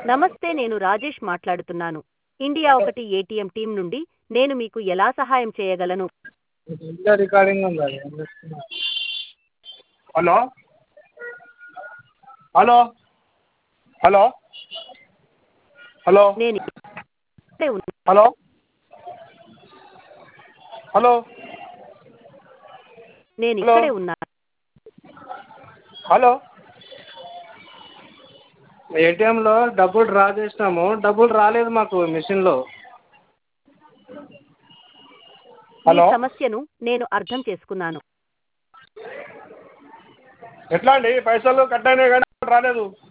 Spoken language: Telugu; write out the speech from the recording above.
నమస్తే నేను రాజేష్ మాట్లాడుతున్నాను ఇండియా ఒకటి ఏటీఎం టీం నుండి నేను మీకు ఎలా సహాయం చేయగలను ఇంట్లో రికార్డింగ్ ఉంది అది ఏం చేస్తున్నారు హలో హలో హలో హలో నేను ఇక్కడే ఉన్నా- హలో హలో నేను హలో. ఇక్కడే ఉన్నాను హలో ఏటీఎంలో డబ్బులు డ్రా చేసినాము డబ్బులు రాలేదు మాకు మిషన్లో మీ హలో సమస్యను నేను అర్థం చేసుకున్నాను ఎట్లా అండి పైసలు కట్ అయినాయి కానీ రాలేదు